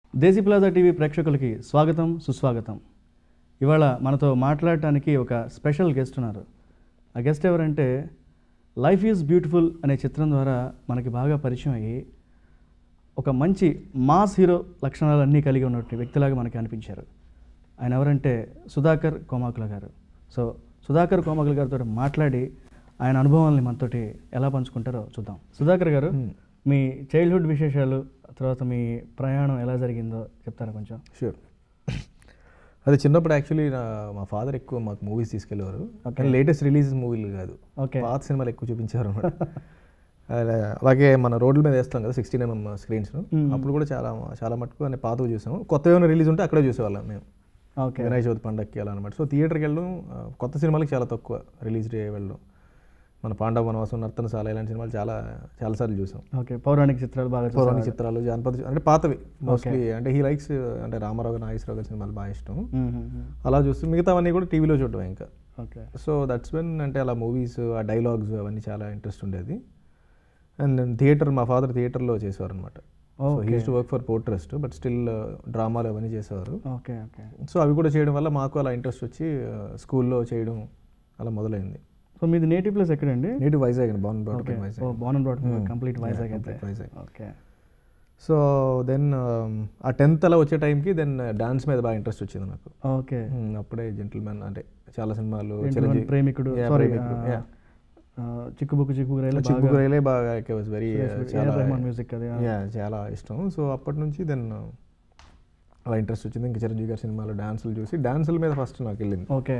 దేశీ plaza TV ప్రేక్షకులకి స్వాగతం సుస్వాగతం ఇవాళ మనతో మాట్లాడటానికి ఒక స్పెషల్ గెస్ట్ ఉన్నారు ఆ గెస్ట్ ఎవరంటే లైఫ్ ఈజ్ బ్యూటిఫుల్ అనే చిత్రం ద్వారా మనకి బాగా పరిచయం అయ్యి ఒక మంచి మాస్ హీరో లక్షణాలన్నీ కలిగి ఉన్నటువంటి వ్యక్తిలాగా మనకి అనిపించారు ఆయన ఎవరంటే సుధాకర్ కోమాకుల గారు సో సుధాకర్ కోమాకుల గారితో మాట్లాడి ఆయన అనుభవాల్ని మనతోటి ఎలా పంచుకుంటారో చూద్దాం సుధాకర్ గారు మీ చైల్డ్హుడ్ విశేషాలు తర్వాత మీ ప్రయాణం ఎలా జరిగిందో చెప్తారా కొంచెం షూర్ అది చిన్నప్పుడు యాక్చువల్లీ మా ఫాదర్ ఎక్కువ మాకు మూవీస్ తీసుకెళ్ళేవారు కానీ లేటెస్ట్ రిలీజ్ మూవీలు కాదు ఓకే పాత సినిమాలు ఎక్కువ చూపించారు అనమాట అలాగే మన రోడ్ల మీద వేస్తాం కదా సిక్స్టీన్ ఎంఎం స్క్రీన్స్ అప్పుడు కూడా చాలా చాలా మటుకు అనే పాతవి చూసాము కొత్త ఏమైనా రిలీజ్ ఉంటే అక్కడే చూసేవాళ్ళం మేము ఓకే వినాయక చవితి పండగకి అలా అనమాట సో థియేటర్కి వెళ్ళడం ఆ, కొత్త సినిమాలకి చాలా తక్కువ రిలీజ్ డే వెళ్ళడం మన పాండవ వనవాసం నర్తనశాల ఇలాంటి సినిమాలు చాలా చాలాసార్లు చూసాం ఓకే పౌరాణిక చిత్రాలు బాగా చూసారా? పౌరాణిక చిత్రాలు జానపద చి- అంటే పాతవి మోస్ట్లీ అంటే హీ లైక్స్ అంటే రామారావు గారు నాగేశ్వరరావు గారి సినిమాలు బాగా ఇష్టం మ్మ్, మ్మ్, మ్మ్. అలా చూస్తూ మిగతావన్నీ కూడా టీవీలో చూడడం ఇంకా ఓకే సో దట్స్ వెన్ అంటే అలా మూవీస్ ఆ డైలాగ్స్ అవన్నీ చాలా ఇంట్రెస్ట్ ఉండేది అండ్ థియేటర్ మా ఫాదర్ థియేటర్లో చేసేవారు అనమాట so he to work for port trust but still డ్రామాలు అవన్నీ చేసేవారు ఓకే ఓకే సో అవి కూడా చేయడం వల్ల మాకు అలా ఇంట్రెస్ట్ వచ్చి స్కూల్లో చేయడం అలా మొదలైంది సో మీది నేటివ్ ప్లేస్ ఎక్కడండి నేటి వైజాగ్ అండి బాన్ ఓకే బాన్ వైజాగ్ ఓ born and brought complete Vizag అయితే complete Vizag. Okay so then ఆ టెన్త్ అలా వచ్చే టైంకి దెన్ డాన్స్ మీద బాగా ఇంట్రెస్ట్ వచ్చింది నాకు ఓకే Hmm, అప్పుడే జెంటిల్మెన్ అంటే చాలా సినిమాలు Gentleman, Chiranjeevi Premikudu Yeah, sorry Premikudu, yeah. చిక్కుబుక్కు చిక్కుబుక్ రైలు చిక్కు రైలే బాగా వాజ్ వెరీ చాలా రెహమాన్ మ్యూజిక్ అది yeah, చాలా ఇష్టం సో అప్పటి నుంచి దెన్ అలా ఇంట్రెస్ట్ వచ్చింది ఇంకా చిరంజీవి గారి సినిమాలో డాన్సులు చూసి డాన్సుల మీద ఫస్ట్ నాకు వెళ్ళింది ఓకే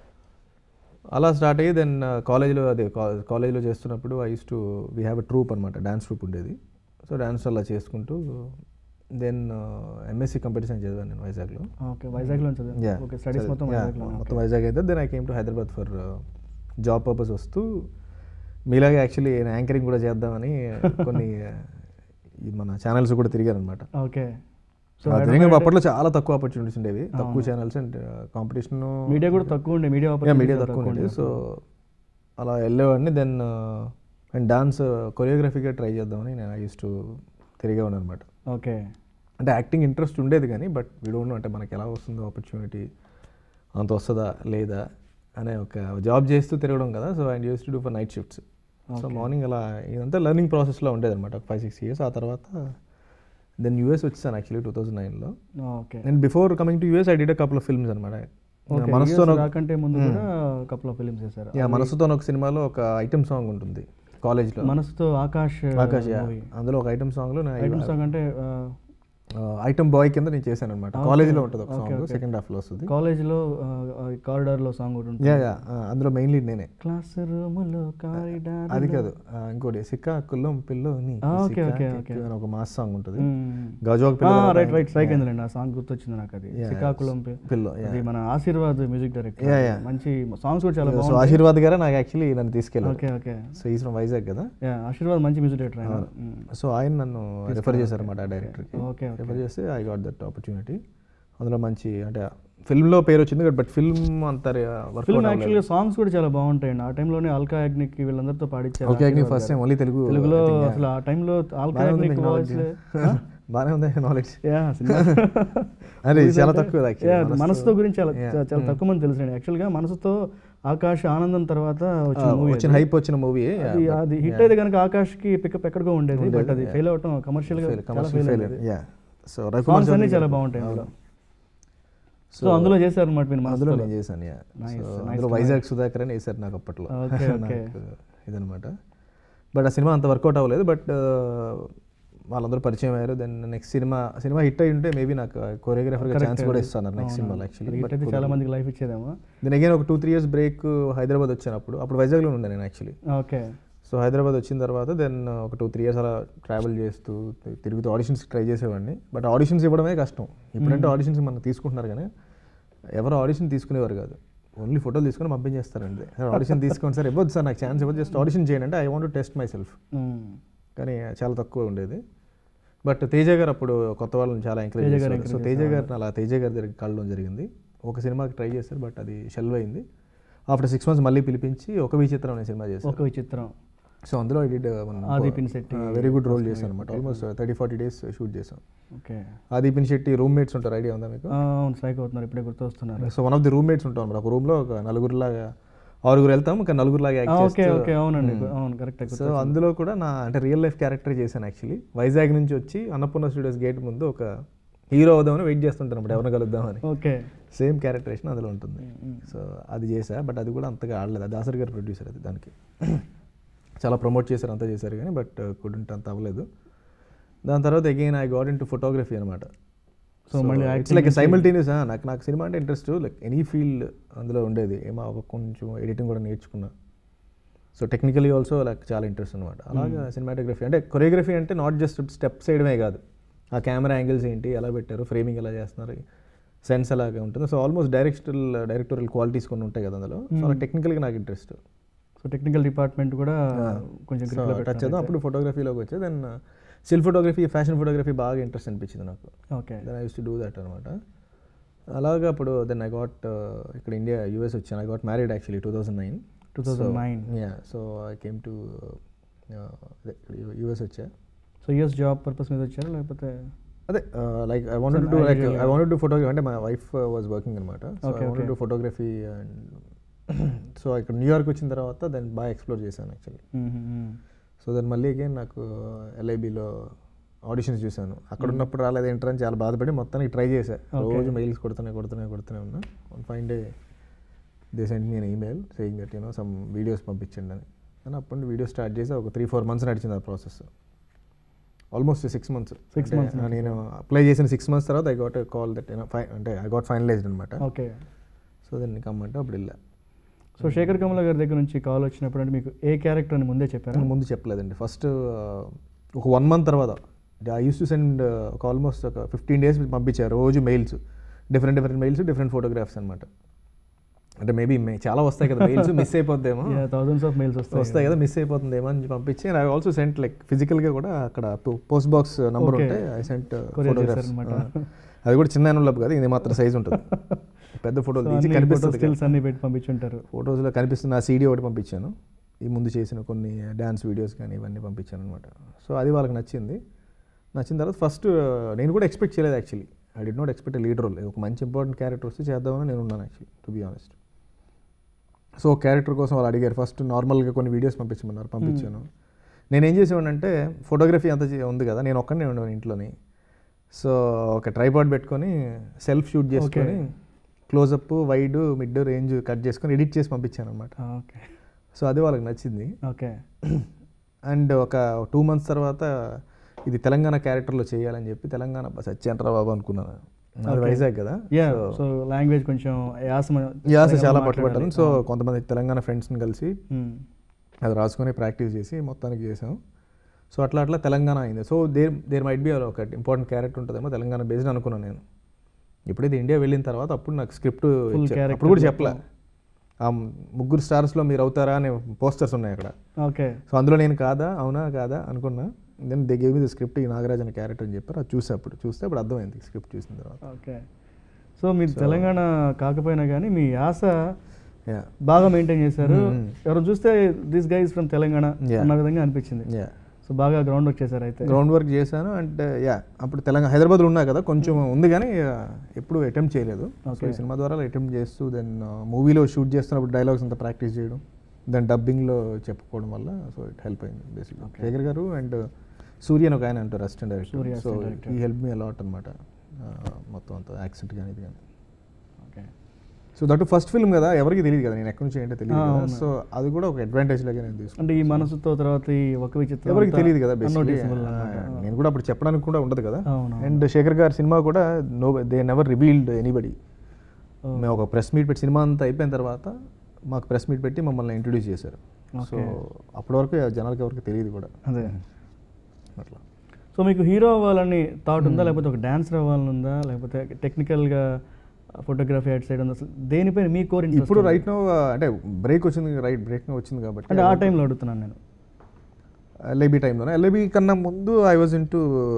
అలా స్టార్ట్ అయ్యి దెన్ కాలేజ్లో అదే కాలేజ్లో చేస్తున్నప్పుడు I use to we have a troupe అనమాట డ్యాన్స్ ట్రూప్ ఉండేది సో డాన్స్ అలా చేసుకుంటూ దెన్ ఎంఎస్సి కంపిటీషన్ చదివాను నేను వైజాగ్లో ఓకే వైజాగ్లో చదివాను Yeah, ఓకే స్టడీస్ చదివా- మొత్తం yeah, వైజాగ్లో మొత్తం వైజాగ్ అయితే then I came to Hyderabad for job purpose వస్తూ మీలాగే యాక్చువల్లీ యాంకరింగ్ కూడా చేద్దామని కొన్ని uh, ఈ మన ఛానల్స్ కూడా తిరిగాను అనమాట ఓకే సో అప్పట్లో చాలా తక్కువ ఆపర్చునిటీస్ ఉండేవి తక్కువ ఛానల్స్ అండ్ కాంపిటీషన్ మీడియా కూడా తక్కువ ఉండే మీడియా మీడియా తక్కువ ఉండేది సో అలా వెళ్ళేవాడిని దెన్ అండ్ డాన్స్ కొరియోగ్రఫీగా ట్రై చేద్దామని నేను యూస్ టు తిరిగేవాడిని అనమాట ఓకే అంటే యాక్టింగ్ ఇంట్రెస్ట్ ఉండేది కానీ బట్ వీడోండు అంటే మనకి ఎలా వస్తుందో ఆపర్చునిటీ అంత వస్తుందా లేదా అనే ఒక జాబ్ చేస్తూ తిరగడం కదా so and use to do for night shifts so morning అలా ఇదంతా లెర్నింగ్ ప్రాసెస్లో ఉండేది అనమాట ఫైవ్ సిక్స్ ఇయర్స్ ఆ తర్వాత దెన్ యూఎస్ వచ్చాను యాక్చువల్లీ టూ థౌజండ్ నైన్లో ఓకే నేను before coming to US I did couple of films అనమాట ఓకే మనసుతో US రాకంటే ముందు కూడా కపుల్ ఆఫ్ ఫిలిమ్స్ చేశారు యా మనసుతో ఒక సినిమాలో ఒక ఐటమ్ సాంగ్ ఉంటుంది కాలేజ్లో మనసుతో ఆకాష్ ఆకాశ్ యా. అందులో ఒక ఐటమ్ సాంగ్లో ఐటమ్ సాంగ్ అంటే ఐటమ్ బాయ్ కింద నేను చేశాను అనమాట కాలేజ్లో ఉంటుంది ఒక సాంగ్ సెకండ్ హాఫ్లో వస్తుంది కాలేజీలో కారిడార్ లో సాంగ్ ఒకటి ఉంటుంది యా యా అందులో మెయిన్ లీడ్ నేనే క్లాస్ రూమ్ లో కారిడార్ అది కాదు ఆ, ఇంకోటి సిక్కాకుల్లం పిల్లోని ఆ, ఓకే, ఓకే, ఓకే. అని ఒక మాస్ సాంగ్ ఉంటుంది గజోక్ పిల్ల రైట్ రైట్ స్ట్రైక్ అయిందిలేండి ఆ సాంగ్ గుర్తొచ్చింది నాకు అది శ్రీకాకుళం పి- పిల్లో అది మన Ashirwad music director Yeah, yeah. మంచి సాంగ్స్ కూడా చాలా సో బాగుంటాయి ఆశీర్వాద్ గారే నాకు యాక్చువల్లీ నన్ను తీసుకెళ్ళారు okay okay so is from Vizag కదా యా ఆశీర్వాద్ మంచి మ్యూజిక్ డైరెక్టర్ ఆయన మ్మ్. సో ఆయన నన్ను రిఫర్ చేశారన్నమాట ఆ డైరెక్టర్కి ఓకే ఓకే రిఫర్ చేస్తే ఐ గాట్ దట్ ఆపర్చునిటీ అందులో మంచి అంటే ఫిల్మ్లో పేరు వచ్చింది బట్ ఫిల్మ్ అంత వర్క్ ఫిల్మ్ యాక్చువల్గా సాంగ్స్ కూడా చాలా బాగుంటాయండి ఆ టైంలోనే ఆల్కా యాగ్నిక్ వీళ్ళందరితో పాడించారు okay first time only Telugu తెలుగులో అసలు ఆ టైంలో ఆల్కా యాగ్నిక్ వాయిస్ బాగానే ఉంది నాలెడ్జ్ యా అరే చాలా తక్కువ యా, యాక్చువల్లీ మనసుతో గురించి చాలా చాలా తక్కువ మంది తెలుసండి యాక్చువల్గా మనసుతో ఆకాశ్ ఆనందం తర్వాత వచ్చిన మూవీ వచ్చిన హైప్ వచ్చిన మూవీ అది అది హిట్ అయితే కనుక ఆకాష్కి పికప్ ఎక్కడికో ఉండేది బట్ అది ఫెయిల్ అవటం కమర్షియల్ గా చాలా commercial fail fail yeah so songs అన్ని చాలా బాగుంటాయి అందులో సో అందులో చేశారు అనమాట మీరు అందులో మనసులో నేను చేశాను యా సో అందులో వైజాగ్ సుధాకర్ అని వేశారు నాకు అప్పట్లో ఓకే ఓకే నాకు ఇదనమాట బట్ ఆ సినిమా అంత వర్కౌట్ అవ్వలేదు బట్ వాళ్ళందరూ పరిచయం అయ్యారు then next cinema cinema hit అయి ఉంటే మేబీ నాకు కొరియోగ్రాఫర్గా ఛాన్స్ కూడా ఇస్తాను నెక్స్ట్ సినిమాలో యాక్చువల్లీ హిట్ అయితే చాలా మందికి లైఫ్ ఇచ్చేదేమో దెన్ అగైన్ ఒక two three years break Hyderabad వచ్చాను అప్పుడు అప్పుడు వైజాగ్లో ఉండే నేను యాక్చువల్లీ ఓకే సో హైదరాబాద్ వచ్చిన తర్వాత దెన్ ఒక టూ త్రీ ఇయర్స్ అలా ట్రావెల్ చేస్తూ తి- తిరుగుతూ ఆడిషన్స్ ట్రై చేసేవాడిని బట్ ఆడిషన్స్ ఇవ్వడమే కష్టం ఇప్పుడంటే ఆడిషన్స్ మనం తీసుకుంటున్నారు కానీ ఎవరు ఆడిషన్ తీసుకునేవారు కాదు ఓన్లీ ఫోటోలు తీసుకొని పంపించేస్తారండి సార్ ఆడిషన్ తీసుకోండి సార్ ఇవ్వద్దు సార్ నాకు ఛాన్స్ ఇవ్వదు జస్ట్ ఆడిషన్ చేయండి అంటే I want test myself కానీ చాలా తక్కువ ఉండేది బట్ తేజ గారు అప్పుడు కొత్త వాళ్ళని చాలా ఎంకరేజ్ చేశారు సో తేజ గారిని అలా తేజ గారి దగ్గరికి కలవడం జరిగింది ఒక సినిమాకి ట్రై చేశారు బట్ అది షెల్వ్ అయింది ఆఫ్టర్ సిక్స్ మంత్స్ మళ్ళీ పిలిపించి ఒక విచిత్రం అనే సినిమా చేశారు ఒక విచిత్రం సో అందులో ఐ డిడ్ ఆది పినిశెట్టి వెరీ గుడ్ రోల్ చేశాను అనమాట almost thirty forty days shoot చేశాం ఓకే ఆది పినిశెట్టి రూమ్మేట్స్ ఉంటారు ఐడియా ఉందా మీకు అవును స్ట్రైక్ అవుతున్నారు ఇప్పుడే గుర్తు వస్తున్నారు so one of the roommates ఉంటాం అనమాట ఒక రూమ్లో ఒక నలుగురిలాగా ఆరుగురు వెళ్తాం ఒక నలుగురిలాగా ఆ, యాక్ట్ ఓకే ఓకే అవునండి అవును కరెక్ట్ సో అందులో కూడా నా అంటే రియల్ లైఫ్ క్యారెక్టర్ చేశాను యాక్చువల్లీ వైజాగ్ నుంచి వచ్చి అన్నపూర్ణ స్టూడియోస్ గేట్ ముందు ఒక హీరో అవుదామని వెయిట్ చేస్తుంటాను అప్పుడు ఎవరిని కలుద్దామని ఓకే సేమ్ క్యారెక్టరేషన్ అందులో ఉంటుంది సో అది చేశా బట్ అది కూడా అంతగా ఆడలేదు అది దాసరి గారు ప్రొడ్యూసర్ అది దానికి చాలా ప్రమోట్ చేశారు అంతా చేశారు కానీ బట్ కుడింట్ అంత అవ్వలేదు దాని తర్వాత again I got into photography అనమాట సో మళ్ళీ ఇట్స్ లైక్ సైమల్టేనియస్ నాకు నాకు సినిమా అంటే ఇంట్రెస్ట్ లైక్ ఎనీ ఫీల్డ్ అందులో ఉండేది ఏమో ఒక కొంచెం ఎడిటింగ్ కూడా నేర్చుకున్నా సో టెక్నికలీ ఆల్సో లైక్ చాలా ఇంట్రెస్ట్ అనమాట అలాగా సినిమాటోగ్రఫీ అంటే కొరియోగ్రఫీ అంటే నాట్ జస్ట్ స్టెప్స్ వేయడమే కాదు ఆ కెమెరా యాంగిల్స్ ఏంటి ఎలా పెట్టారు ఫ్రేమింగ్ ఎలా చేస్తున్నారు సెన్స్ ఎలాగా ఉంటుంది so almost directorial directorial qualities కొన్ని ఉంటాయి కదా అందులో సో అలా టెక్నికల్గా నాకు ఇంట్రెస్ట్ సో టెక్నికల్ డిపార్ట్మెంట్ కూడా కొంచెం సో grip లో టచ్ చేద్దాం అప్పుడు ఫోటోగ్రఫీలోకి వచ్చే then still photography fashion photography బాగా ఇంట్రెస్ట్ అనిపించింది నాకు okay then I use to do that అనమాట అలాగా అప్పుడు దెన్ ఐ గాట్ ఇక్కడ ఇండియా యూఎస్ వచ్చాను I got married actually two thousand nine 2009. Yeah so I came to US వచ్చా so US job purpose మీద వచ్చారా లేకపోతే అదే like I wanted to like I wanted to photography అంటే మా wife was working అనమాట so I Okay, wanted to photography and so ఇక్కడ New York వచ్చిన తర్వాత దెన్ బాగా ఎక్స్ప్లోర్ చేశాను యాక్చువల్లీ సో దాన్ని మళ్ళీ అగైన్ నాకు ఎల్ఐబిలో ఆడిషన్స్ చూశాను అక్కడ ఉన్నప్పుడు రాలేదు ఏంటర్ అని చాలా బాధపడి మొత్తానికి ట్రై చేశా రోజు మెయిల్స్ కొడుతూనే కొడుతూనే కొడుతూనే ఉన్నా one fine day they send me email saying that you know some videos పంపించండి అని అని అప్పటి నుండి వీడియో స్టార్ట్ చేసి ఒక త్రీ ఫోర్ మంత్స్ నడిచింది ఆ process almost six months Six months నేను అప్లై చేసిన సిక్స్ మంత్స్ తర్వాత I got call that you know ఫై అంటే ఐ గాట్ ఫైనలైజ్డ్ అనమాట ఓకే సో దాన్ని కమ్మంటే అప్పుడు వెళ్ళా సో శేఖర్ కమల గారి దగ్గర నుంచి కాల్ వచ్చినప్పుడు అంటే మీకు ఏ క్యారెక్టర్ అని ముందే చెప్పారా ముందు చెప్పలేదండి ఫస్ట్ ఒక వన్ మంత్ తర్వాత ఐ యూస్ టు సెండ్ ఒక ఆల్మోస్ట్ ఒక ఫిఫ్టీన్ డేస్ పంపించారు రోజు mails different different mails different photographs అనమాట అంటే మేబీ చాలా వస్తాయి కదా మెయిల్స్ మిస్ అయిపోద్దేమో థౌసండ్స్ ఆఫ్ మెయిల్స్ వస్తాయి వస్తాయి కదా మిస్ అయిపోతుందేమో అని పంపించి ఐ ఆల్సో సెంట్ లైక్ ఫిజికల్గా కూడా అక్కడ పోస్ట్ బాక్స్ నంబర్ Okay. ఉంటే ఐ సెంట్ Courier ఫోటోగ్రాఫ్స్ చేశారన్నమాట. అది కూడా చిన్న ఎన్వలప్ కాదు ఇది మాత్రం సైజ్ ఉంటుంది పెద్ద ఫోటోలు తీసి కనిపిస్తుంది కదా. స్టిల్స్ అన్ని పెట్టి పంపించుంటారు ఫొటోస్లో కనిపిస్తున్న ఆ సీడీ ఒకటి పంపించాను ఈ ముందు చేసిన కొన్ని డ్యాన్స్ వీడియోస్ కానీ ఇవన్నీ పంపించాను అనమాట సో అది వాళ్ళకి నచ్చింది నచ్చిన తర్వాత ఫస్ట్ నేను కూడా ఎక్స్పెక్ట్ చేయలేదు actually I did not expect lead role ఒక మంచి ఇంపార్టెంట్ క్యారెక్టర్ వస్తే చేద్దామని నేను ఉన్నాను actually to be honest so character కోసం వాళ్ళు అడిగారు ఫస్ట్ నార్మల్గా కొన్ని వీడియోస్ పంపించమన్నారు పంపించాను నేను ఏం చేసేవాడినంటే ఫోటోగ్రఫీ అంత చే- ఉంది కదా నేను ఒక్కనే ఉండేవాడిని ఇంట్లోని సో ఒక ట్రైపాడ్ పెట్టుకొని సెల్ఫ్ షూట్ చేసుకొని closeup wide mid range cut చేసుకొని ఎడిట్ చేసి పంపించాను అనమాట ఓకే సో అది వాళ్ళకి నచ్చింది ఓకే అండ్ ఒక టూ మంత్స్ తర్వాత ఇది తెలంగాణ క్యారెక్టర్లో చేయాలని చెప్పి తెలంగాణ సత్యంట్రా బాబు అనుకున్నాను అది Okay. వైజాగ్ కదా యా సో లాంగ్వేజ్ కొంచెం యాస యాస చాలా పట్టుబట్టాను సో కొంతమంది తెలంగాణ ఫ్రెండ్స్ని కలిసి Hmm. అది రాసుకొని ప్రాక్టీస్ చేసి మొత్తానికి చేసాం సో అట్లా అట్లా తెలంగాణ అయింది so there there might be ఒక ఇంపార్టెంట్ క్యారెక్టర్ ఉంటుందేమో తెలంగాణ బేస్డ్ అనుకున్నాను నేను ఎప్పుడైతే ఇండియా వెళ్ళిన తర్వాత అప్పుడు నాకు స్క్రిప్ట్ character అప్పుడు కూడా చెప్పలే ఆ ముగ్గురు స్టార్స్లో మీరు అవుతారా అనే పోస్టర్స్ ఉన్నాయి అక్కడ ఓకే సో అందులో నేను కాదా అవునా కాదా అనుకున్నా then they gave the script ఈ నాగరాజ్ అనే క్యారెక్టర్ అని చెప్పారు అది చూసా అప్పుడు చూస్తే అప్పుడు అర్థమైంది స్క్రిప్ట్ చూసిన తర్వాత ఓకే సో మీరు తెలంగాణ కాకపోయినా కానీ మీ యాస యా బాగా మెయింటైన్ చేశారు Hmm. ఎవరు చూస్తే this guys from Telangana Yeah. అన్న విధంగా అనిపించింది యా సో బాగా గ్రౌండ్ వర్క్ చేశారు అయితే గ్రౌండ్ వర్క్ చేశాను అంటే యా అప్పుడు తెలంగాణ హైదరాబాద్లో ఉన్నా కదా కొంచెం ఉంది కానీ ఎప్పుడు అటెంప్ట్ చేయలేదు సో Okay. ఈ సినిమా ద్వారా అటెంప్ట్ చేస్తూ దెన్ మూవీలో షూట్ చేస్తున్నప్పుడు డైలాగ్స్ అంతా ప్రాక్టీస్ చేయడం దెన్ డబ్బింగ్లో చెప్పుకోవడం వల్ల సో ఇట్ హెల్ప్ అయింది బేసిక్గా శేఖర్ గారు అండ్ సూర్య అని ఒక ఆయన అంటారు assistant Surya director so assistant director. ఈ హెల్ప్ మీ అలాట్ అనమాట మొత్తం అంతా యాక్సెంట్ కానీ ఇది కానీ okay so that first film కదా ఎవరికి తెలియదు కదా నేను ఎక్కడి నుంచి ఏంటో తెలియదు ఆ, కదా అవును. సో అది కూడా ఒక అడ్వాంటేజ్ లాగా నేను తీసుకున్నాను అంటే ఈ మనసుతో తర్వాత ఈ ఒక విచిత్రం ఎవరికి అంతా తెలియదు కదా basically. unnoticeable ఆ, అన్నమాట. నేను కూడా అప్పుడు చెప్పడానికి కూడా ఉండదు కదా అవును, అవును. అండ్ శేఖర్ గారి సినిమా కూడా no they never revealed anybody Oh. మేము ఒక ప్రెస్ మీట్ పెట్టి సినిమా అంతా అయిపోయిన తర్వాత మాకు ప్రెస్ మీట్ పెట్టి మమ్మల్ని ఇంట్రడ్యూస్ చేశారు సో Okay. అప్పటి వరకు జనాలకి ఎవరికి తెలియదు కూడా అదే అట్లా సో మీకు హీరో అవ్వాలని థాట్ ఉందా లేకపోతే ఒక డాన్సర్ అవ్వాలని ఉందా లేకపోతే టెక్నికల్గా ఫోటోగ్రఫీ అట్ సైడ్ ఉందా అసలు దేనిపైన మీ కోర్ ఇంట్రెస్ట్ ఇప్పుడు ఉంది? రైట్ నో అంటే బ్రేక్ వచ్చింది రైట్ బ్రేక్ వచ్చింది కాబట్టి అంటే ఆ టైంలో అడుగుతున్నాను నేను ఎల్ఐబి టైంలోనే ఎల్ఐబి కన్నా ముందు ఐ వాజ్ ఇన్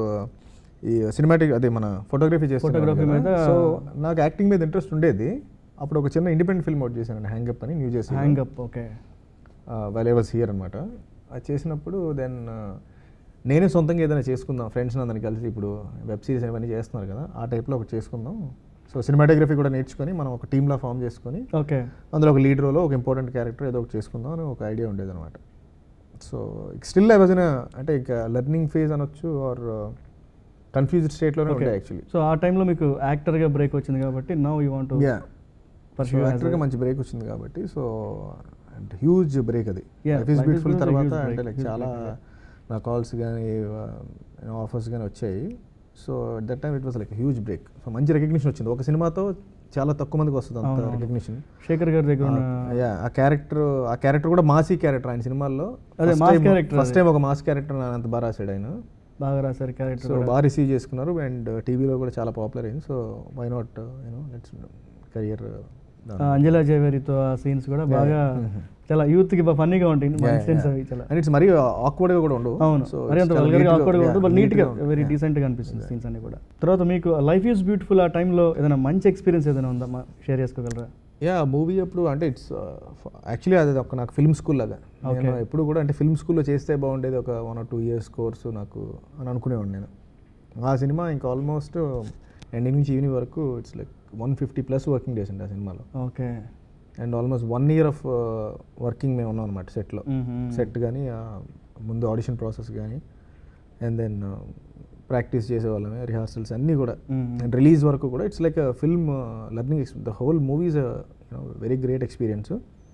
ఈ సినిమాటిక్ అదే మన ఫోటోగ్రఫీ Photography మీద- చేస్తున్నాను సో నాకు యాక్టింగ్ మీద ఇంట్రెస్ట్ ఉండేది అప్పుడు ఒక చిన్న ఇండిపెండెంట్ ఫిల్మ్ అవుట్ చేశాను హ్యాంగప్ అని New Jersey hang up okay well I was here అనమాట అది చేసినప్పుడు దెన్ నేనే సొంతంగా ఏదైనా చేసుకుందాం ఫ్రెండ్స్ అందరిని కలిసి ఇప్పుడు వెబ్ సిరీస్ అవన్నీ చేస్తున్నారు కదా ఆ టైప్లో ఒకటి చేసుకుందాం సో సినిమాటోగ్రఫీ కూడా నేర్చుకొని మనం ఒక టీంలా ఫామ్ చేసుకొని ఓకే అందులో ఒక లీడ్ రోలో ఒక ఇంపార్టెంట్ క్యారెక్టర్ ఏదో ఒకటి చేసుకుందాం అని ఒక ఐడియా ఉండేది అనమాట సో స్టిల్ ఐ వాజ్ అంటే ఇక లెర్నింగ్ ఫేజ్ అనొచ్చు ఆర్ కన్ఫ్యూజ్డ్ స్టేట్లోనే ఓకే ఉండే యాక్చువల్లీ సో ఆ టైంలో మీకు యాక్టర్గా బ్రేక్ వచ్చింది కాబట్టి now you want yeah Pursue as a- యాక్టర్గా మంచి బ్రేక్ వచ్చింది కాబట్టి సో అంటే హ్యూజ్ బ్రేక్ అది Yeah, life is Life is beautiful Beautiful is a తర్వాత huge break, అంటే లైక్ huge చాలా break, నా కాల్స్ కానీ ఆఫర్స్ కానీ వచ్చాయి so at that time it was like huge break so మంచి రికగ్నిషన్ వచ్చింది ఒక సినిమాతో చాలా తక్కువ మందికి వస్తుంది అంత అవునవును. రికగ్నిషన్ శేఖర్ గారి దగ్గర ఉన్న యా ఆ క్యారెక్టర్ ఆ క్యారెక్టర్ కూడా మాసీ క్యారెక్టర్ ఆయన సినిమాల్లో అదే, mass character ఫస్ట్ అది. టైం ఒక మాస్ క్యారెక్టర్ అంత బాగా రాశాడు ఆయన బాగా రాశారు క్యారెక్టర్ సో బాగా రిసీవ్ చేసుకున్నారు అండ్ టీవీలో కూడా చాలా పాపులర్ అయింది so why not you know let's career Anjala జయవేరితో ఆ సీన్స్ కూడా బాగా చాలా యూత్ కి ఫన్నీగా ఉంటాయి ఇన్సిడెంట్స్ అవి చాలా అండ్ ఇట్స్ మరీ ఆక్వర్డ్గా కూడా ఉండవు అవును సో మరి అంత వల్గర్గా ఆక్వర్డ్గా ఉంటుంది బట్ నీట్గా వెరీ డీసెంట్గా అనిపిస్తుంది సీన్స్ అన్ని కూడా తర్వాత మీకు లైఫ్ ఈజ్ బ్యూటిఫుల్ ఆ టైంలో ఏదైనా మంచి ఎక్స్పీరియన్స్ ఏదైనా ఉందా షేర్ చేసుకోగలరా యా మూవీ అప్పుడు అంటే ఇట్స్ యాక్చువల్లీ అది ఒక నాకు ఫిల్మ్ స్కూల్ లాగా నేను ఎప్పుడు కూడా అంటే ఫిల్మ్ స్కూల్లో చేస్తే బాగుండేది ఒక one or two years course నాకు అని అనుకునేవాడిని నేను ఆ సినిమా ఇంకా ఆల్మోస్ట్ ఎండింగ్ నుంచి ఈవినింగ్ వరకు it's like one fifty plus working days అండి ఆ సినిమాలో okay and almost one year of working మేము ఉన్నాం అనమాట సెట్లో సెట్ కానీ ముందు ఆడిషన్ ప్రాసెస్ కానీ అండ్ దెన్ ప్రాక్టీస్ చేసేవాళ్ళమే రిహార్సల్స్ అన్నీ కూడా అండ్ రిలీజ్ వరకు కూడా it's like film learning the whole movies very great experience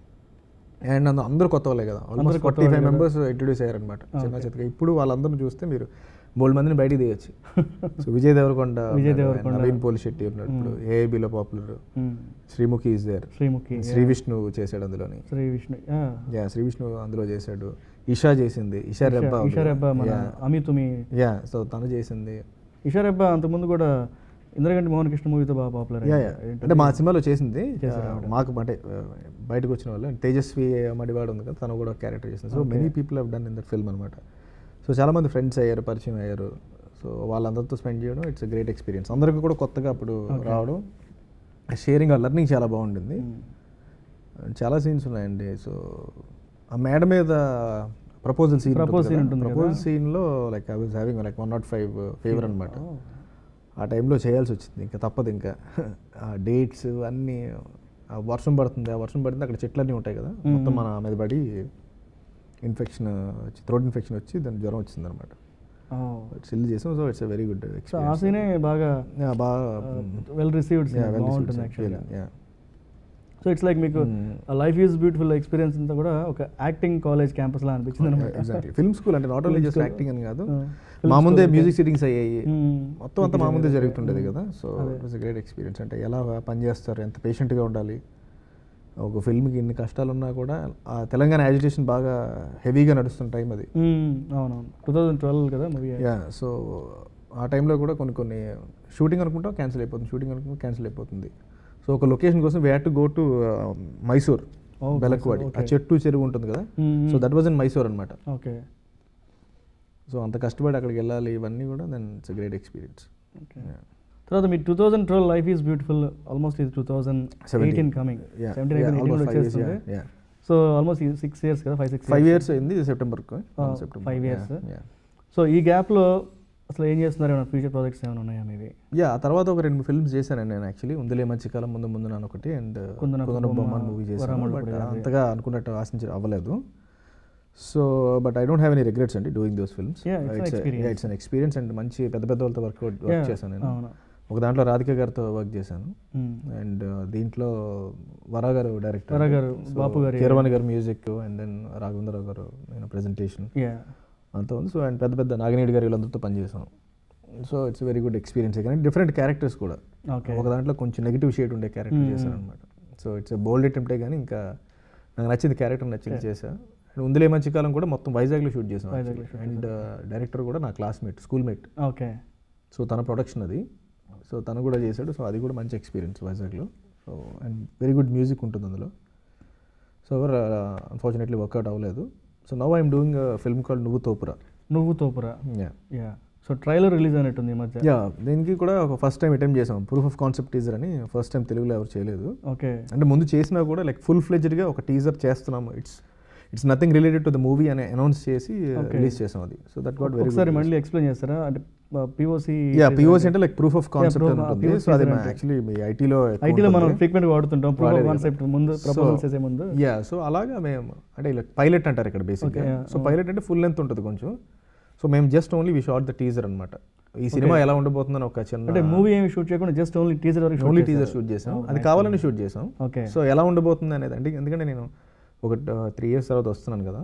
and అందు అందరూ కొత్త వాళ్ళే కదా ఆల్మోస్ట్ కొత్త ఫార్టీ ఫైవ్ వాళ్ళే కదా. మెంబర్స్ ఇంట్రడ్యూస్ అయ్యారనమాట చిన్న చిత్తగా ఇప్పుడు వాళ్ళందరూ చూస్తే మీరు బోల్డ్ మందిని బయటికి తీయచ్చు సో విజయ్ దేవరకొండ విజయ్ ఉన్నాడు, దేవరకొండ. నవీన్ పోలి శెట్టి ఉన్నాడు ఇప్పుడు ఏఐబిలో popular Sreemukhi is there Sreemukhi Sri Vishnu చేశాడు అందులోని శ్రీ విష్ణు ఆ, యా శ్రీ విష్ణు అందులో చేశాడు ఇషా చేసింది ఇషా రెబ్బా ఇషా రెబ్బా మన అమితుమి యా సో తను చేసింది ఇషా రెబ్బా అంతకుముందు కూడా ఇంద్రగంటి మోహన్ కృష్ణ మూవీతో బాగా పాపులర్ యా యా అంటే మా సినిమాలో చేసింది ఆ, మాకు అంటే ఆ, బయటకు వచ్చిన వాళ్ళు తేజస్వి మడివాడు ఉంది కదా తను కూడా క్యారెక్టర్ చేసింది so many people have done in that film అనమాట సో చాలామంది ఫ్రెండ్స్ అయ్యారు పరిచయం అయ్యారు సో వాళ్ళందరితో స్పెండ్ చేయడం ఇట్స్ గ్రేట్ ఎక్స్పీరియన్స్ అందరికీ కూడా కొత్తగా అప్పుడు రావడం షేరింగ్ ఆ లెర్నింగ్ చాలా బాగుండింది చాలా సీన్స్ ఉన్నాయండి సో ఆ మేడ మీద ప్రపోజల్ సీన్ Propose scene ఉంటుంది కదా? ప్రపోజల్ సీన్లో like I was having like one naught five fever అనమాట ఆ టైంలో చేయాల్సి వచ్చింది ఇంకా తప్పదు ఇంకా ఆ డేట్స్ అన్నీ ఆ వర్షం పడుతుంది ఆ వర్షం పడితే అక్కడ చెట్లన్నీ ఉంటాయి కదా మొత్తం మన మీద పడి ఇన్ఫెక్షన్ వచ్చి థ్రోట్ ఇన్ఫెక్షన్ వచ్చి దాని జ్వరం వచ్చింది అనమాట చిల్ చేసాం so it's very good so ఆ సీనే బాగా బాగా వెల్ రిసీవ్డ్ yeah, well బాగుంటుంది received, యాక్చువల్గా feeling, yeah. So it's like మీకు లైఫ్ ఈజ్ బ్యూటిఫుల్ ఎక్స్పీరియన్స్ అంతా కూడా ఒక యాక్టింగ్ కాలేజ్ క్యాంపస్ లా అనిపించింది అనమాట ఎగ్జాక్ట్లీ ఫిల్మ్ స్కూల్ అంటే not only Film just school. Acting అని కాదు Uh, మా film ముందే school మ్యూజిక్ సిట్టింగ్స్ అయ్యాయి Hmm. మొత్తం అంతా మా ముందే జరుగుతుండేది కదా సో అదే. ఇట్ వాస్ గ్రేట్ ఎక్స్పీరియన్స్ అంటే ఎలా పనిచేస్తారు ఎంత పేషెంట్గా ఉండాలి ఒక ఫిల్మ్కి ఇన్ని కష్టాలు ఉన్నా కూడా ఆ తెలంగాణ యాజిటేషన్ బాగా హెవీగా నడుస్తున్న టైం అది మ్మ్. అవునవును టూ థౌజండ్ ట్వెల్వ్ కదా మూవీ యా సో ఆ టైంలో కూడా కొన్ని కొన్ని షూటింగ్ అనుకుంటాం క్యాన్సిల్ అయిపోతుంది షూటింగ్ అనుకుంటాం క్యాన్సిల్ అయిపోతుంది సో ఒక లొకేషన్ కోసం we had to go to Mysore Oh, Belakavadi Mysore, ఆ okay. చెట్టు చెరువు ఉంటుంది కదా Hmm. So that was in Mysore అనమాట ఓకే సో అంత కష్టపడి అక్కడికి వెళ్ళాలి ఇవన్నీ కూడా then it's great experience okay తర్వాత మీ two thousand twelve life is beautiful almost ఇది two thousand eighteen coming seventeen అయిపోయింది కూడా వచ్చేస్తుంది సో ఆల్మోస్ట్ సిక్స్ ఇయర్స్ కదా ఫైవ్ సిక్స్ ఫైవ్ ఇయర్స్ అయింది సెప్టెంబర్కి Oh, five years. సో ఈ గ్యాప్లో అసలు ఏం చేస్తున్నారు ఏమైనా ఫ్యూచర్ ప్రాజెక్ట్స్ ఏమైనా ఉన్నాయా మీవి యా ఆ తర్వాత ఒక రెండు మూడు ఫిల్మ్స్ చేశాను నేను యాక్చువల్లీ ఉందిలే మధ్యకాలం ముందు ముందు నాన్న ఒకటి అండ్ కుందన కుందన బొమ్మ, బొమ్మ మూవీ చేశాను వరాముడు బట్ కూడా అంతగా అనుకున్నట్టు ఆశించి అవ్వలేదు so but I don't have any regrets అండి doing those films Yeah, it's an experience. It's an experience and మంచి పెద్ద పెద్ద వాళ్ళతో వర్క్ వర్క్ Yeah, చేశాను నేను అవును ఒక దాంట్లో రాధిక గారితో వర్క్ చేశాను మ్మ్. అండ్ దీంట్లో వరా గారు డైరెక్టర్ వరా గారు, బాపు గారి- కీరవాణి గారు మ్యూజిక్ అండ్ దెన్ రాఘవేంద్రరావు గారు నేను ప్రెజెంటేషన్ యా అంత ఉంది సో అండ్ పెద్ద పెద్ద నాగినేడి గారు వీళ్ళందరితో పనిచేసాం so it's very good experience కానీ డిఫరెంట్ క్యారెక్టర్స్ కూడా ఓకే ఒక దాంట్లో కొంచెం నెగిటివ్ షేడ్ ఉండే క్యారెక్టర్ Hmm. చేశాను అనమాట సో ఇట్స్ బోల్డ్ అటెంప్టే కానీ ఇంకా నాకు నచ్చింది క్యారెక్టర్ నచ్చింది చేశా అండ్ ఉందిలే మంచి కాలం కూడా మొత్తం వైజాగ్లో షూట్ చేసాం వైజాగ్లో shoot అండ్ డైరెక్టర్ కూడా నా classmate school mate okay so తన ప్రొడక్షన్ అది సో తను కూడా చేశాడు సో అది కూడా మంచి ఎక్స్పీరియన్స్ వైజాగ్లో so and very good music ఉంటుంది అందులో సో ఎవరు అన్ఫార్చునేట్లీ వర్కౌట్ అవ్వలేదు so now I'm doing film call Nuvvu Thopura Nuvvu Thopura yeah yeah so trailer release అయినట్టుంది ఈ మధ్య యా దీనికి కూడా ఒక ఫస్ట్ టైం అటెంప్ట్ చేసాం ప్రూఫ్ ఆఫ్ కాన్సెప్ట్ టీజర్ అని ఫస్ట్ టైం తెలుగులో ఎవరు చేయలేదు ఓకే అంటే ముందు చేసినా కూడా లైక్ ఫుల్ ఫ్లెజ్డ్గా ఒక టీజర్ చేస్తున్నాము it's it's nothing related to the movie అని అనౌన్స్ చేసి Okay. రిలీజ్ చేసాం అది సో దట్ గాట్ వెరీ ఒకసారి మళ్ళీ ఎక్స్ప్లెయిన్ చేస్తారా అంటే పిఓసి యా పిఓసి అంటే like proof of concept proof- అని ah, ఉంటుంది POC సో అది అంటే- యాక్చువల్లీ మీ ఐటీలో ఐటీలో మనం ఫ్రీక్వెంట్ గా వాడుతుంటాం ప్రూఫ్ వాడేది కాన్సెప్ట్ కదా. ముందు So- ప్రపోజల్ చేసే ముందు యా సో అలాగా మేము అంటే ఇలా పైలట్ అంటారు ఇక్కడ బేసిక్గా Okay, yeah. సో పైలట్ అంటే ఫుల్ లెంత్ ఉంటుంది కొంచెం సో మేము just only we shot the teaser అనమాట ఈ సినిమా ఎలా ఉండబోతుందని ఒక అంటే చిన్న మూవీ ఏమి షూట్ చేయకుండా జస్ట్ ఓన్లీ టీజర్ వరకు ఓన్లీ టీజర్ షూట్ చేసాం అది కావాలని షూట్ చేసాం ఓకే సో ఎలా ఉండబోతుంది అనేది అంటే ఎందుకంటే నేను ఒక త్రీ ఇయర్స్ తర్వాత వస్తున్నాను కదా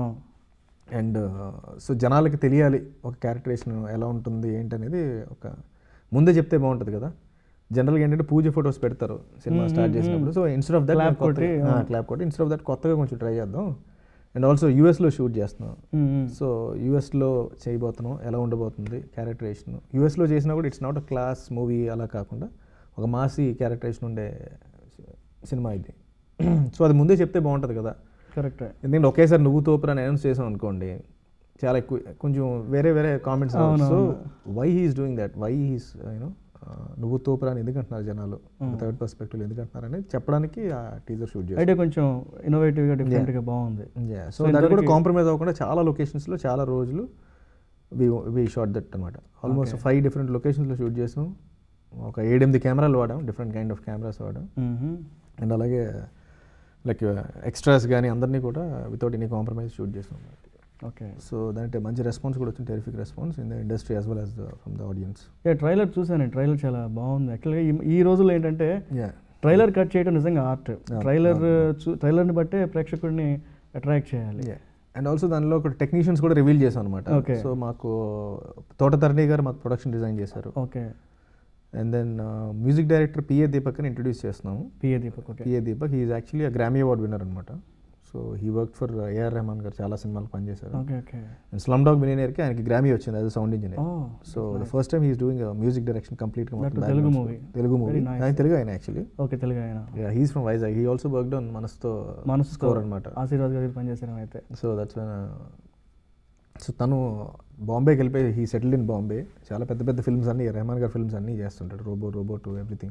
అండ్ సో జనాలకి తెలియాలి ఒక క్యారెక్టరేషన్ ఎలా ఉంటుంది ఏంటనేది ఒక ముందే చెప్తే బాగుంటుంది కదా జనరల్గా ఏంటంటే పూజ ఫొటోస్ పెడతారు సినిమా స్టార్ట్ చేసినప్పుడు so instead of that Clap కొట్టి, క్లాప్ కొట్టి ఇన్స్టెడ్ ఆఫ్ దట్ కొత్తగా కొంచెం ట్రై చేద్దాం అండ్ ఆల్సో యూఎస్లో షూట్ చేస్తున్నాం సో యూఎస్లో చేయబోతున్నాం ఎలా ఉండబోతుంది క్యారెక్టరేషన్ యూఎస్లో చేసినా కూడా it's not a class movie అలా కాకుండా ఒక మాసి క్యారెక్టరేషన్ ఉండే సినిమా ఇది సో అది ముందే చెప్తే బాగుంటుంది కదా కరెక్ట్ ఎందుకంటే ఒకేసారి నువ్వు తోపురా అని అనౌన్స్ చేసాం అనుకోండి చాలా ఎక్కువ కొంచెం వేరే వేరే కామెంట్స్ అవును, సో అవును. Why he's doing that why he's you know Nuvvu Thopura అని ఎందుకు అంటున్నారు జనాలు థర్డ్ పర్స్పెక్టివ్ ఎందుకు అంటున్నారు అని చెప్పడానికి ఆ టీజర్ షూట్ చేస్తాం ఐడియా కొంచెం ఇన్నోవేటివ్ గా డిఫరెంట్ గా బాగుంది సో దాన్ని కూడా కాంప్రమైజ్ అవ్వకుండా చాలా లొకేషన్స్లో చాలా రోజులు వి వి షార్ట్ దట్ అనమాట ఆల్మోస్ట్ ఫైవ్ డిఫరెంట్ లొకేషన్స్లో షూట్ చేసాం ఒక ఏడెనిమిది కెమెరాలు వాడాం డిఫరెంట్ కైండ్ ఆఫ్ కెమెరాస్ వాడాం అండ్ అలాగే లైక్ ఎక్స్ట్రాస్ కానీ అందరినీ కూడా వితౌట్ ఎనీ కాంప్రమైజ్ షూట్ చేసాం ఓకే సో దాంట్లో మంచి రెస్పాన్స్ కూడా వచ్చింది terrific response in the industry as well as from the audience ఏ ట్రైలర్ చూసాను ట్రైలర్ చాలా బాగుంది యాక్చువల్గా ఈ- ఈ రోజుల్లో ఏంటంటే యా ట్రైలర్ కట్ చేయడం నిజంగా ఆర్ట్ ట్రైలర్ చూ ట్రైలర్ని బట్టే ప్రేక్షకుడిని అట్రాక్ట్ చేయాలి అండ్ ఆల్సో దానిలో ఒక టెక్నీషియన్స్ కూడా రివీల్ చేసాం అనమాట Okay. సో మాకు తోటతరణి గారు మాకు ప్రొడక్షన్ డిజైన్ చేశారు okay and then music director P A Deepak అని ఇంట్రడ్యూస్ చేస్తున్నాము P A Deepak okay P A Deepak he's actually Grammy award winner అనమాట so he work for A R Rahman garu చాలా సినిమాలు పనిచేశారు okay okay and Slumdog మిలియనర్కి ఆయనకి గ్రామీ వచ్చింది as sound engineer Oh, so the first time he's doing music direction కంప్లీట్గా That too Telugu movie. Telugu movie Very nice. ఆయన తెలుగు ఆయన యాక్చువల్లీ ఓకే తెలుగు ఆయన he's from Vizag he also work on మనసుతో మనసు score అనమాట ఆశీర్వాద్ గారికి పనిచేసాను అయితే సో దట్స్ సో తను బాంబేకి వెళ్ళిపోయి హీ సెటిల్ ఇన్ బాంబే చాలా పెద్ద పెద్ద ఫిల్మ్స్ అన్ని రెహమాన్ గారి ఫిల్మ్స్ అన్నీ చేస్తుంటాడు Robo Robo two everything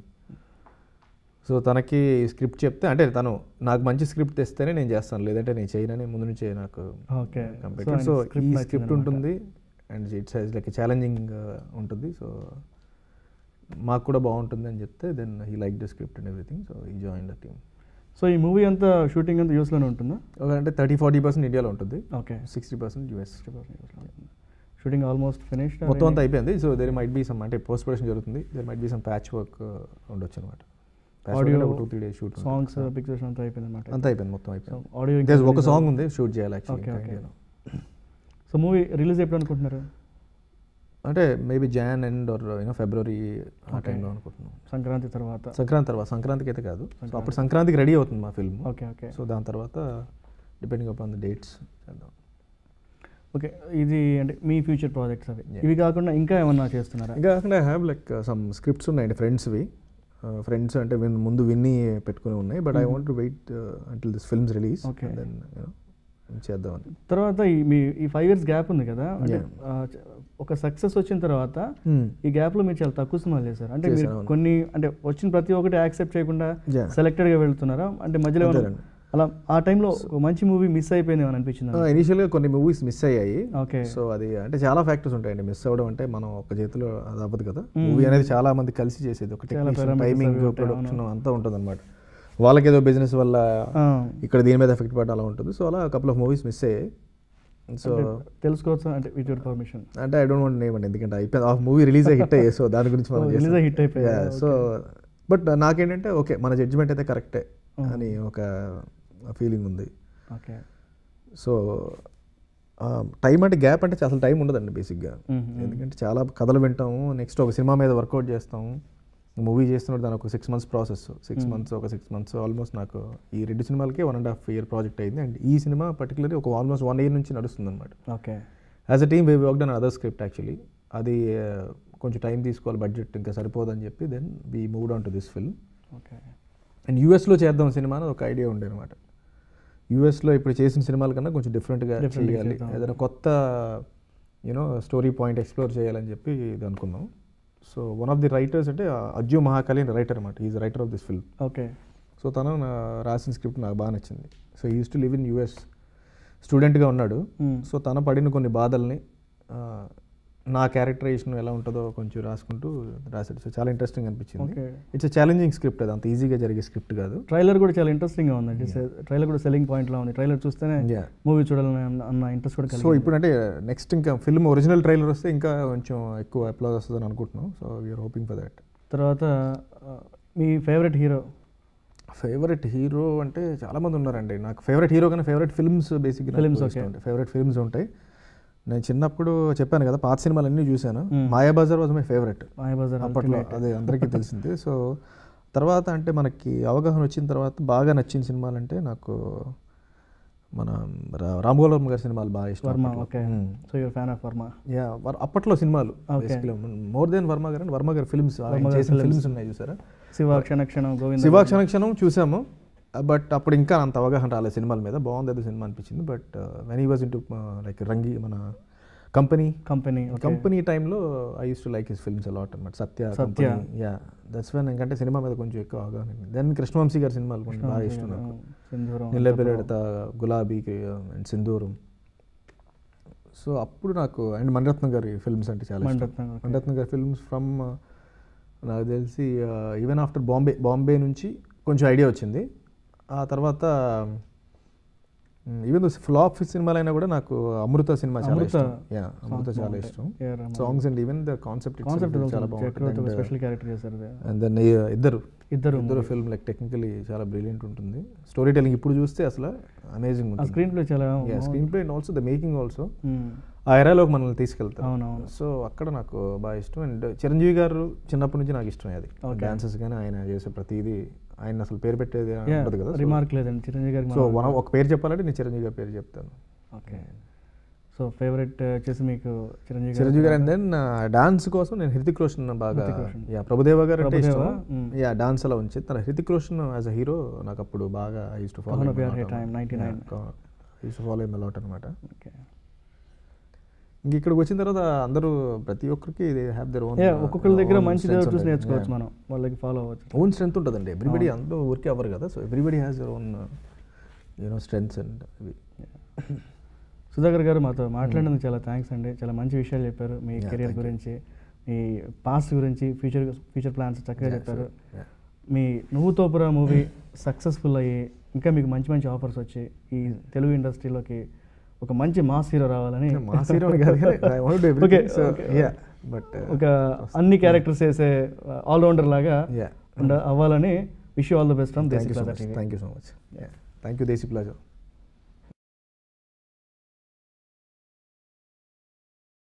so తనకి స్క్రిప్ట్ చెప్తే అంటే తను నాకు మంచి స్క్రిప్ట్ తెస్తేనే నేను చేస్తాను లేదంటే నేను చేయనని ముందు నుంచే నాకు ఓకే కంప్లీట్ సో ఈ స్క్రిప్ట్ ఉంటుంది అండ్ ఇట్స్ లైక్ ఛాలెంజింగ్ ఉంటుంది సో మాకు కూడా బాగుంటుంది అని చెప్తే then he like the script and everything so ఈ జాయిన్ ద టీమ్ సో ఈ మూవీ అంతా షూటింగ్ అంతా యూస్లోనే ఉంటుందా అంటే థర్టీ ఫార్టీ పర్సెంట్ ఇండియాలో ఉంటుంది okay sixty percent US shooting almost finished మొత్తం అంతా అయిపోయింది so there might be some అంటే పోస్ట్ ప్రొడక్షన్ జరుగుతుంది there might be some patch work ఉండొచ్చు అనమాట Audio, two three days shoot songs pictures అంతా అయిపోయింది అనమాట అంతా అయిపోయింది మొత్తం అయిపోయింది ఆడియో There's ఒక సాంగ్ ఉంది షూట్ చేయాలి Okay, okay. Actually so movie release ఎప్పుడు అనుకుంటున్నారు అంటే maybe Jan end or you know February ఆ Okay. టైంలో అనుకుంటున్నాం సంక్రాంతి తర్వాత సంక్రాంతి తర్వాత సంక్రాంతికి అయితే కాదు సో అప్పుడు సంక్రాంతికి రెడీ అవుతుంది మా ఫిల్మ్ ఓకే ఓకే సో దాని తర్వాత డిపెండింగ్ అపాన్ ద డేట్స్ చేద్దాం ఓకే ఇది అంటే మీ ఫ్యూచర్ ప్రాజెక్ట్స్ అవి Yeah. ఇవి కాకుండా ఇంకా ఏమన్నా చేస్తున్నారా ఇంకా కాకుండా I have like some scripts ఉన్నాయండి ఫ్రెండ్స్వి ఫ్రెండ్స్ అంటే విన్ ముందు విన్ని పెట్టుకుని ఉన్నాయి but I want to wait until this films release Okay. Then చేద్దామని తర్వాత ఈ మీ ఈ ఫైవ్ ఇయర్స్ గ్యాప్ ఉంది కదా అంటే Yeah. ఆ, చ- ఒక సక్సెస్ వచ్చిన తర్వాత ఈ గ్యాప్లో మీరు చాలా తక్కువ సినిమాలు చేశారు అంటే మీరు చేశాను, అవును. కొన్ని అంటే వచ్చిన ప్రతి ఒక్కటి యాక్సెప్ట్ చేయకుండా Yeah. సెలెక్టెడ్గా వెళ్తున్నారా అంటే మధ్యలో ఏమైనా- అంతేనండి. అలా ఆ టైంలో ఒక మంచి మూవీ మిస్ అయిపోయింది అని అనిపించింది ఇనీషియల్గా కొన్ని మూవీస్ మిస్ అయ్యాయి ఓకే సో అది అంటే చాలా ఫ్యాక్టర్స్ ఉంటాయండి మిస్ అవ్వడం అంటే మనం ఒక చేతిలో అది అవ్వదు కదా మూవీ అనేది చాలా మంది కలిసి చేసేది ఒక చాలా parameters టైమింగ్ అవి ఉంటాయి, ప్రొడక్షన్ అంతా ఉంటుంది అనమాట వాళ్ళకి ఏదో బిజినెస్ వల్ల ఇక్కడ దీని మీద ఎఫెక్ట్ పడి అలా ఉంటుంది సో అలా కపుల్ ఆఫ్ మూవీస్ మిస్ అయ్యాయి సో తెలుసుకోవచ్చు అంటే విత్ యువర్ పర్మిషన్ అంటే ఐ డోంట్ వాంట్ నేమ్ అండి ఎందుకంటే అయిపోయింది ఆ మూవీ రిలీజ్ హిట్ అయ్యాయి సో దాని గురించి మనం Oh, release అయ్యి hit అయిపోయాయా? సో బట్ నాకేంటంటే ఓకే మన జడ్జిమెంట్ అయితే కరెక్టే Oh. అని ఒక ఫీలింగ్ ఉంది ఓకే సో టైం అంటే గ్యాప్ అంటే అసలు టైం ఉండదండి బేసిక్గా ఎందుకంటే చాలా కథలు వింటాము నెక్స్ట్ ఒక సినిమా మీద వర్కౌట్ చేస్తాము మూవీ చేస్తున్నప్పుడు దాని ఒక six months process six months ఒక సిక్స్ మంత్స్ ఆల్మోస్ట్ నాకు ఈ రెండు సినిమాలకి one and half year project అయింది అండ్ ఈ సినిమా పర్టికులర్లీ ఒక ఆల్మోస్ట్ వన్ ఇయర్ నుంచి నడుస్తుంది అనమాట okay as a team we work on other script actually అది uh, కొంచెం టైం తీసుకోవాలి బడ్జెట్ ఇంకా సరిపోదని చెప్పి then we move on to this film okay and యూఎస్లో చేద్దాం సినిమా అని ఒక ఐడియా ఉండే అనమాట యూఎస్లో ఇప్పుడు చేసిన సినిమాల కన్నా కొంచెం డిఫరెంట్గా Different గా చేయాలి చేద్దాం. ఏదైనా కొత్త యూనో స్టోరీ పాయింట్ ఎక్స్ప్లోర్ చేయాలని చెప్పి ఇది అనుకున్నాం so one of the writers అంటే అజ్జు మహాకాళి అని రైటర్ అనమాట is writer of this film okay so తను నా రాసిన స్క్రిప్ట్ నాకు బాగా నచ్చింది so used to live in US స్టూడెంట్గా ఉన్నాడు Hmm. సో తన పడిన కొన్ని బాధల్ని ఆ, నా క్యారెక్టరైజేషన్ ఎలా ఉంటుందో కొంచెం రాసుకుంటూ రాశాడు సో చాలా ఇంట్రెస్టింగ్ అనిపించింది Okay. ఇట్స్ ఛాలెంజింగ్ స్క్రిప్ట్ అది అంత ఈజీగా జరిగే స్క్రిప్ట్ కాదు ట్రైలర్ కూడా చాలా ఇంట్రెస్టింగ్గా ఉందండి ట్రైలర్ కూడా సెల్లింగ్ పాయింట్లో ఉంది ట్రైలర్ చూస్తేనే Yeah. మూవీ చూడాలని అన్న- అన్న ఇంట్రెస్ట్ కూడా సో కలిగి ఇప్పుడు అంటే నెక్స్ట్ ఇంకా ఫిల్మ్ ఒరిజినల్ ట్రైలర్ వస్తే ఇంకా కొంచెం ఎక్కువ అప్లాజ్ వస్తుందని అనుకుంటున్నాం so we are hoping for that తర్వాత ఆ, మీ ఫేవరెట్ హీరో ఫేవరెట్ హీరో అంటే చాలా మంది ఉన్నారండి నాకు ఫేవరెట్ హీరో కానీ favourite films basic Films, okay. ఉంటాయి ఫేవరెట్ ఫిల్మ్స్ ఉంటాయి నేను చిన్నప్పుడు చెప్పాను కదా పాత సినిమాలు అన్నీ చూశాను Hmm. Mayabazar was my favourite Mayabazar అప్పట్లో అదే అందరికీ తెలిసింది సో తర్వాత అంటే మనకి అవగాహన వచ్చిన తర్వాత బాగా నచ్చిన సినిమాలు అంటే నాకు మన రా- రామ్ గోపాల్ వర్మ గారి సినిమాలు బాగా ఇష్టం వర్మ అప్పట్లో. Okay Hmm. So your fan of Varma yeah వర్- అప్పట్లో సినిమాలు Okay. మోర్ దెన్ వర్మ గారు వర్మ గారి ఫిల్మ్స్ వర్మ గారి చేసిన films. ఫిల్మ్స్ ఉన్నాయి చూసారా శివ క్షణ క్షణం గోవింద శివ క్షణ క్షణం చూసాము బట్ అప్పుడు ఇంకా అంత అవగాహన రాలేదు సినిమాల మీద బాగుంది అది సినిమా అనిపించింది బట్ వెన్ ఈ వాజ్ ఇంటూ లైక్ రంగి మన కంపెనీ కంపెనీ కంపెనీ టైంలో I use to like his films a lot అనమాట Satya Satya. Yeah that's when ఎందుకంటే సినిమా మీద కొంచెం ఎక్కువ అవగాహన దెన్ కృష్ణవంశీ గారి సినిమాలు కొంచెం బాగా ఇష్టం నాకు సింధూరం నిల్లబెల్లెడత గులాబీ అండ్ సింధూరం సో అప్పుడు నాకు అండ్ మణిరత్నం గారి ఫిల్మ్స్ అంటే చాలా ఇష్టం మణిరత్నం, okay. మణిరత్నం గారి ఫిల్మ్స్ ఫ్రమ్ నాకు తెలిసి ఈవెన్ ఆఫ్టర్ బాంబే బాంబే నుంచి కొంచెం ఐడియా వచ్చింది ఆ తర్వాత ఈవెన్ ఫ్లాప్ సినిమాలు అయినా కూడా నాకు అమృత సినిమా చాలా అమృత ఇష్టం యా అమృత songs చాలా బాగుంటాయి. ఇష్టం A. R. రెహమాన్. Songs and even the concept concept చాలా చక్రవర్తి ఒక బాగుంటుంది స్పెషల్ క్యారెక్టర్ చేశారు అది. అండ్ దెన్ ఇద్దరు ఇద్దరు ఇద్దరు ఫిల్మ్ లైక్ టెక్నికలీ చాలా బ్రిలియంట్ ఉంటుంది స్టోరీ టెలింగ్ ఇప్పుడు చూస్తే అసలు అమేజింగ్ ఆ ఉంటుంది స్క్రీన్ ప్లే చాలా screenplay and also the making also మ్మ్. ఆ ఎరాలోకి మనల్ని తీసుకెళ్తారు అవునవును సో అక్కడ నాకు బాగా ఇష్టం అండ్ చిరంజీవి గారు చిన్నప్పటి నుంచి నాకు ఇష్టమే అది Okay. డాన్సెస్ కానీ ఆయన చేసే ప్రతిదీ ఆయన అసలు పేరు పెట్టేది Yeah, ఉండదు కదా రిమార్క్ లేదండి చిరంజీవి గారికి సో మనం- వన్ ఒక పేరు చెప్పాలంటే నేను చిరంజీవి గారి పేరు చెప్తాను ఓకే సో ఫేవరెట్ వచ్చేసి మీకు చిరంజీవి గారు చిరంజీవి గారు అండ్ దెన్ డాన్స్ కోసం నేను హృతిక్ రోషన్ బాగా హృతిక్ రోషన్. యా ప్రభుదేవ గారు అంటే ఇష్టం ప్రభుదేవా? మ్మ్. యా డాన్స్ అలా ఉంచి తన Hrithik Roshan as a hero నాకు అప్పుడు బాగా యూస్ టు కహన ఫాలో Pyaar Hai time 99 used to follow em a lot అనమాట ఓకే ఇంక ఇక్కడికి వచ్చిన తర్వాత అందరూ ప్రతి ఒక్కరికి they have their own yeah ఒక్కొక్కరి దగ్గర మంచి దగ్గర చూసి నేర్చుకోవచ్చు మనం వాళ్ళకి ఫాలో అవ్వచ్చు ఓన్ స్ట్రెంత్ ఉంటుందండి ఎవ్రీబడి అందరూ ఊరికే అవ్వరు కదా so everybody has their own you know strengths and ఇవి సుధాకర్ గారు మాతో మాట్లాడినందుకు చాలా థ్యాంక్స్ అండి చాలా మంచి విషయాలు చెప్పారు మీ Yeah, కెరియర్ thank you. గురించి మీ పాస్ట్ గురించి ఫ్యూచర్ ఫ్యూచర్ ప్లాన్స్ చక్కగా Yeah, చెప్పారు sure. Yeah. మీ నువ్వు తోపురా మూవీ సక్సెస్ఫుల్ అయ్యి ఇంకా మీకు మంచి మంచి ఆఫర్స్ వచ్చి ఈ తెలుగు ఇండస్ట్రీలోకి ఒక మంచి మాస్ హీరో రావాలని మాస్ హీరో కాదు కానీ I want to do everything. Okay, So, okay. yeah, but, uh, ఒక అన్ని క్యారెక్టర్స్ వేసే ఆల్రౌండర్ లాగా Yeah. ఉండ అవ్వాలని wish all the best from Thank Desi you so Plaza much. TV Thank you so much. Yeah. Thank you, Desi Plaza.